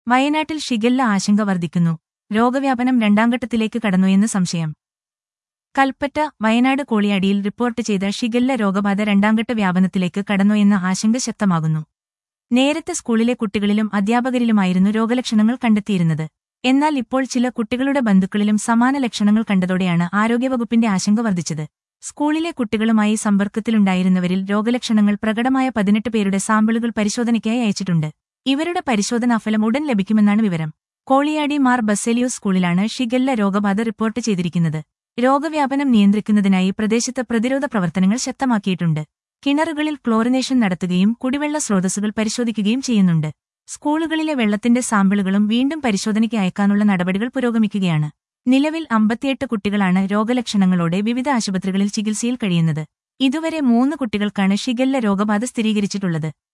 വയനാട്ടിൽ ഷിഗല്ല ആശങ്ക വർദ്ധിക്കുന്നു രോഗവ്യാപനം രണ്ടാംഘട്ടത്തിലേക്ക് കടന്നുയെന്ന് സംശയം കൽപ്പറ്റ വയനാട് കോളിയാടിയിൽ റിപ്പോർട്ട് ചെയ്ത ഷിഗല്ല രോഗബാധ രണ്ടാംഘട്ട വ്യാപനത്തിലേക്ക് കടന്നുയെന്ന ആശങ്ക ശക്തമാകുന്നു നേരത്തെ സ്കൂളിലെ കുട്ടികളിലും അധ്യാപകരിലുമായിരുന്നു രോഗലക്ഷണങ്ങൾ കണ്ടെത്തിയിരുന്നത് എന്നാൽ ഇപ്പോൾ ചില കുട്ടികളുടെ ബന്ധുക്കളിലും സമാന ലക്ഷണങ്ങൾ കണ്ടതോടെയാണ് ആരോഗ്യവകുപ്പിന്റെ ആശങ്ക വർദ്ധിച്ചത് സ്കൂളിലെ കുട്ടികളുമായി സമ്പർക്കത്തിലുണ്ടായിരുന്നവരിൽ രോഗലക്ഷണങ്ങൾ പ്രകടമായ പതിനെട്ട് പേരുടെ സാമ്പിളുകൾ പരിശോധനയ്ക്കായി അയച്ചിട്ടുണ്ട് ഇവരുടെ പരിശോധനാഫലം ഉടൻ ലഭിക്കുമെന്നാണ് വിവരം കോളിയാടി മാർ ബസേലിയോസ് സ്കൂളിലാണ് ഷിഗല്ല രോഗബാധ റിപ്പോർട്ട് ചെയ്തിരിക്കുന്നത് രോഗവ്യാപനം നിയന്ത്രിക്കുന്നതിനായി പ്രദേശത്ത് പ്രതിരോധ പ്രവർത്തനങ്ങൾ ശക്തമാക്കിയിട്ടുണ്ട് കിണറുകളിൽ ക്ലോറിനേഷൻ നടത്തുകയും കുടിവെള്ള സ്രോതസ്സുകൾ പരിശോധിക്കുകയും ചെയ്യുന്നുണ്ട് സ്കൂളുകളിലെ വെള്ളത്തിന്റെ സാമ്പിളുകളും വീണ്ടും പരിശോധനയ്ക്ക് അയക്കാനുള്ള നടപടികൾ പുരോഗമിക്കുകയാണ് നിലവിൽ അമ്പത്തിയെട്ട് കുട്ടികളാണ് രോഗലക്ഷണങ്ങളോടെ വിവിധ ആശുപത്രികളിൽ ചികിത്സയിൽ കഴിയുന്നത് ഇതുവരെ മൂന്ന് കുട്ടികൾക്കാണ് ഷിഗല്ല രോഗബാധ സ്ഥിരീകരിച്ചിട്ടുള്ളത്